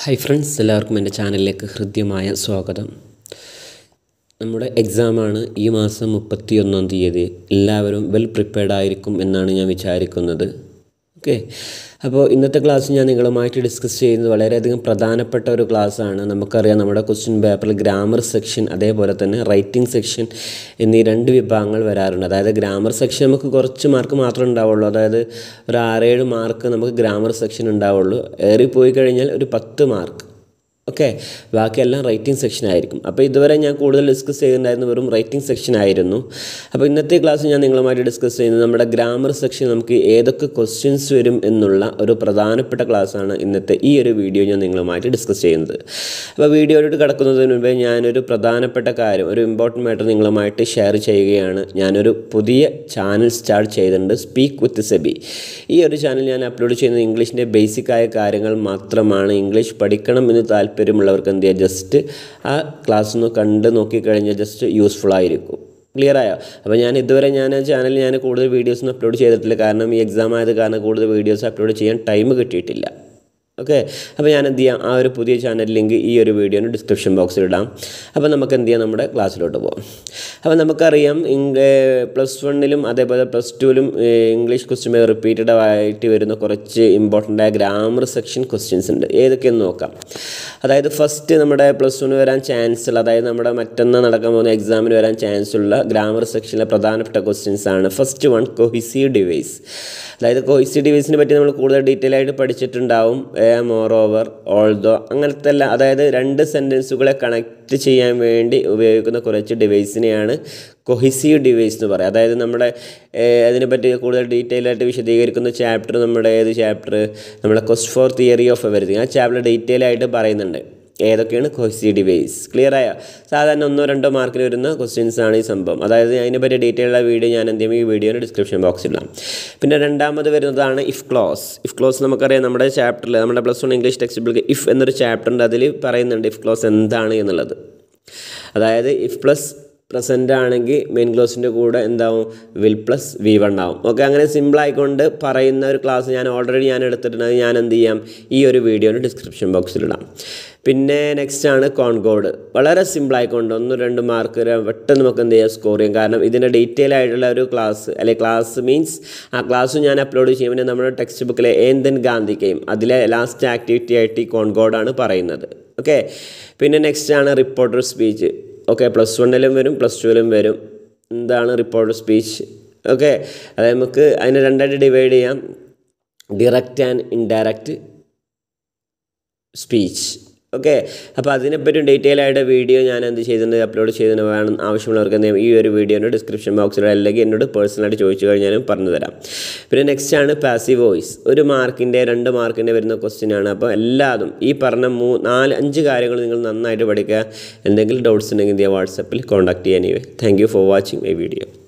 hi friends എല്ലാവർക്കും എൻ്റെ ചാനലിലേക്ക് ഹൃദ്യമായ സ്വാഗതം നമ്മുടെ എക്സാമാണ് ഈ മാസം മുപ്പത്തി ഒന്നാം തീയതി എല്ലാവരും വെൽ പ്രിപ്പയർഡ് ആയിരിക്കും എന്നാണ് ഞാൻ വിചാരിക്കുന്നത് ഓക്കെ അപ്പോൾ ഇന്നത്തെ ക്ലാസ് ഞാൻ നിങ്ങളുമായിട്ട് ഡിസ്കസ് ചെയ്യുന്നത് വളരെയധികം പ്രധാനപ്പെട്ട ഒരു ക്ലാസ്സാണ് നമുക്കറിയാം നമ്മുടെ ക്വസ്റ്റ്യൻ പേപ്പറിൽ ഗ്രാമർ സെക്ഷൻ അതേപോലെ തന്നെ റൈറ്റിംഗ് സെക്ഷൻ എന്നീ രണ്ട് വിഭാഗങ്ങൾ വരാറുണ്ട് അതായത് ഗ്രാമർ സെക്ഷൻ നമുക്ക് കുറച്ച് മാർക്ക് മാത്രമേ ഉണ്ടാവുള്ളൂ അതായത് ഒരു ആറേഴ് മാർക്ക് നമുക്ക് ഗ്രാമർ സെക്ഷൻ ഉണ്ടാവുള്ളൂ ഏറിപ്പോയി കഴിഞ്ഞാൽ ഒരു പത്ത് മാർക്ക് ഓക്കെ ബാക്കിയെല്ലാം റൈറ്റിംഗ് സെക്ഷൻ ആയിരിക്കും അപ്പോൾ ഇതുവരെ ഞാൻ കൂടുതൽ ഡിസ്കസ് ചെയ്തിട്ടുണ്ടായിരുന്ന വെറും റൈറ്റിംഗ് സെക്ഷൻ ആയിരുന്നു അപ്പോൾ ഇന്നത്തെ ക്ലാസ് ഞാൻ നിങ്ങളുമായിട്ട് ഡിസ്കസ് ചെയ്യുന്നത് നമ്മുടെ ഗ്രാമർ സെക്ഷൻ നമുക്ക് ഏതൊക്കെ ക്വസ്റ്റ്യൻസ് വരും എന്നുള്ള ഒരു പ്രധാനപ്പെട്ട ക്ലാസ്സാണ് ഇന്നത്തെ ഈ ഒരു വീഡിയോ ഞാൻ നിങ്ങളുമായിട്ട് ഡിസ്കസ് ചെയ്യുന്നത് അപ്പോൾ വീഡിയോയിലോട്ട് കിടക്കുന്നതിന് മുമ്പേ ഞാനൊരു പ്രധാനപ്പെട്ട കാര്യം ഒരു ഇമ്പോർട്ടൻ്റ് മാറ്റർ നിങ്ങളുമായിട്ട് ഷെയർ ചെയ്യുകയാണ് ഞാനൊരു പുതിയ ചാനൽ സ്റ്റാർട്ട് ചെയ്തിട്ടുണ്ട് സ്പീക്ക് വിത്ത് സെബി ഈ ഒരു ചാനൽ ഞാൻ അപ്ലോഡ് ചെയ്യുന്നത് ഇംഗ്ലീഷിൻ്റെ ബേസിക് ആയ കാര്യങ്ങൾ മാത്രമാണ് ഇംഗ്ലീഷ് പഠിക്കണം എന്ന് താല്പര്യമുള്ളവർക്ക് എന്ത് ചെയ്യുക ജസ്റ്റ് ആ ക്ലാസ് ഒന്ന് കണ്ട് നോക്കിക്കഴിഞ്ഞാൽ ജസ്റ്റ് യൂസ്ഫുൾ ആയിരിക്കും ക്ലിയർ ആയോ അപ്പോൾ ഞാൻ ഇതുവരെ ഞാൻ ചാനലിൽ ഞാൻ കൂടുതൽ വീഡിയോസ് ഒന്നും അപ്ലോഡ് ചെയ്തിട്ടില്ല കാരണം ഈ എക്സാം ആയത് കാരണം കൂടുതൽ വീഡിയോസ് അപ്ലോഡ് ചെയ്യാൻ ടൈം കിട്ടിയിട്ടില്ല ഓക്കെ അപ്പോൾ ഞാൻ എന്ത് ചെയ്യാം ആ ഒരു പുതിയ ചാനൽ ലിങ്ക് ഈ ഒരു വീഡിയോന് ഡിസ്ക്രിപ്ഷൻ ബോക്സിൽ ഇടാം അപ്പോൾ നമുക്ക് എന്ത് ചെയ്യാം നമ്മുടെ ക്ലാസ്സിലോട്ട് പോകാം അപ്പോൾ നമുക്കറിയാം പ്ലസ് വണ്ണിലും അതേപോലെ പ്ലസ് ടുവിലും ഇംഗ്ലീഷ് ക്വസ്റ്റ്യൻ റിപ്പീറ്റഡ് ആയിട്ട് വരുന്ന കുറച്ച് ഇമ്പോർട്ടൻ്റ് ആയ ഗ്രാമർ സെക്ഷൻ ക്വസ്റ്റ്യൻസ് ഉണ്ട് ഏതൊക്കെയെന്ന് നോക്കാം അതായത് ഫസ്റ്റ് നമ്മുടെ പ്ലസ് വണ്ണിന് വരാൻ ചാൻസ് ഉള്ള അതായത് നമ്മുടെ മറ്റന്നാൾ നടക്കാൻ പോകുന്ന എക്സാമിന് വരാൻ ചാൻസ് ഉള്ള ഗ്രാമർ സെക്ഷനിലെ പ്രധാനപ്പെട്ട ക്വസ്റ്റ്യൻസ് ആണ് ഫസ്റ്റ് വൺ കൊഹിസീവ് ഡിവൈസ് അതായത് കൊഹിസീവ് ഡിവൈസിനെ പറ്റി നമ്മൾ കൂടുതൽ ഡീറ്റെയിൽ ആയിട്ട് പഠിച്ചിട്ടുണ്ടാവും മോർ ഓവർ ഓൾദോ അങ്ങനത്തെ എല്ലാം അതായത് രണ്ട് സെൻറ്റൻസുകളെ കണക്ട് ചെയ്യാൻ വേണ്ടി ഉപയോഗിക്കുന്ന കുറച്ച് ഡിവൈസിനെയാണ് കൊഹിസീവ് ഡിവൈസ് എന്ന് പറയുക അതായത് നമ്മുടെ അതിനെപ്പറ്റി കൂടുതൽ ഡീറ്റെയിൽ ആയിട്ട് വിശദീകരിക്കുന്ന ചാപ്റ്റർ നമ്മുടെ ഏത് ചാപ്റ്റർ നമ്മുടെ quest for theory of everything ആ ചാപ്റ്റർ ഡീറ്റെയിൽ ആയിട്ട് പറയുന്നുണ്ട് ഏതൊക്കെയാണ് കൊഹ്സി ഡിവൈസ് ക്ലിയർ ആയ സാധാരണ ഒന്നോ രണ്ടോ മാർക്കിന് വരുന്ന ക്വസ്റ്റ്യൻസ് ആണ് ഈ സംഭവം അതായത് അതിനെപ്പറ്റി ഡീറ്റെയിൽ ഉള്ള വീഡിയോ ഞാൻ എന്ത് ചെയ്യും ഈ വീഡിയോയുടെ ഡിസ്ക്രിപ്ഷൻ ബോക്സിൽ ഇടാം പിന്നെ രണ്ടാമത് വരുന്നതാണ് ഇഫ് ക്ലോസ് ഇഫ് ക്ലോസ് നമുക്കറിയാം നമ്മുടെ ചാപ്റ്ററിൽ നമ്മുടെ plus one English textbook if എന്നൊരു ചാപ്റ്റർ ഉണ്ട് അതിൽ പറയുന്നുണ്ട് ഇഫ് ക്ലോസ് എന്താണ് എന്നുള്ളത് അതായത് ഇഫ് പ്ലസ് പ്രസൻ്റ് ആണെങ്കിൽ മെയിൻ ക്ലോസിൻ്റെ കൂടെ എന്താവും വിൽ പ്ലസ് വി വൺ ആവും ഓക്കെ അങ്ങനെ സിമ്പിൾ ആയിക്കൊണ്ട് പറയുന്ന ഒരു ക്ലാസ് ഞാൻ ഓൾറെഡി ഞാൻ എടുത്തിട്ടുണ്ട് ഞാൻ എന്ത് ചെയ്യാം ഈ ഒരു വീഡിയോയുടെ ഡിസ്ക്രിപ്ഷൻ ബോക്സിലിടാം പിന്നെ നെക്സ്റ്റ് ആണ് കോൺകോഡ് വളരെ സിമ്പിൾ ആയിക്കൊണ്ട് ഒന്ന് രണ്ട് മാർക്ക് പെട്ടെന്ന് നമുക്ക് എന്ത് ചെയ്യാം സ്കോർ ചെയ്യാം കാരണം ഇതിൻ്റെ ഡീറ്റെയിൽ ആയിട്ടുള്ള ഒരു ക്ലാസ് അല്ലെ ക്ലാസ് മീൻസ് ആ ക്ലാസ് ഞാൻ അപ്ലോഡ് ചെയ്യും പിന്നെ നമ്മുടെ ടെക്സ്റ്റ് ബുക്കിലെ ഏന്തൻ ഗാന്ധിക്കയും അതിലെ ലാസ്റ്റ് ആക്ടിവിറ്റി ആയിട്ട് ഈ കോൺകോഡാണ് പറയുന്നത് ഓക്കെ പിന്നെ നെക്സ്റ്റ് ആണ് റിപ്പോർട്ടർ സ്പീച്ച് ഓക്കെ പ്ലസ് വണ്ണിലും വരും പ്ലസ് ടുവിലും വരും എന്താണ് റിപ്പോർട്ടർ സ്പീച്ച് ഓക്കെ അതായത് നമുക്ക് അതിനെ രണ്ടായിട്ട് ഡിവൈഡ് ചെയ്യാം direct and indirect speech okay അപ്പോൾ അതിനെപ്പറ്റി ഡീറ്റെയിൽ ആയിട്ട് വീഡിയോ ഞാൻ എന്ത് ചെയ്തിട്ടുണ്ട് അപ്ലോഡ് ചെയ്തിട്ട് വേണം ആവശ്യമുള്ളവർക്ക് എന്ത് ചെയ്യും ഈ ഒരു വീഡിയോൻ്റെ ഡിസ്ക്രിപ്ഷൻ ബോക്സിൽ അല്ലെങ്കിൽ എന്നോട് പേഴ്സണലായിട്ട് ചോദിച്ചു കഴിഞ്ഞാലും പറഞ്ഞു തരാം പിന്നെ നെക്സ്റ്റ് ആണ് പാസീവ് വോയിസ് ഒരു മാർക്കിൻ്റെ രണ്ട് മാർക്കിൻ്റെ വരുന്ന ക്വസ്റ്റ്യൻ ആണ് അപ്പോൾ എല്ലാതും ഈ പറഞ്ഞ മൂ നാല് അഞ്ച് കാര്യങ്ങൾ നിങ്ങൾ നന്നായിട്ട് പഠിക്കുക എന്തെങ്കിലും ഡൗട്ട്സ് ഉണ്ടെങ്കിൽ എന്ത് ചെയ്യുക വാട്സപ്പിൽ കോൺടാക്ട് ചെയ്യാൻ thank you for watching my video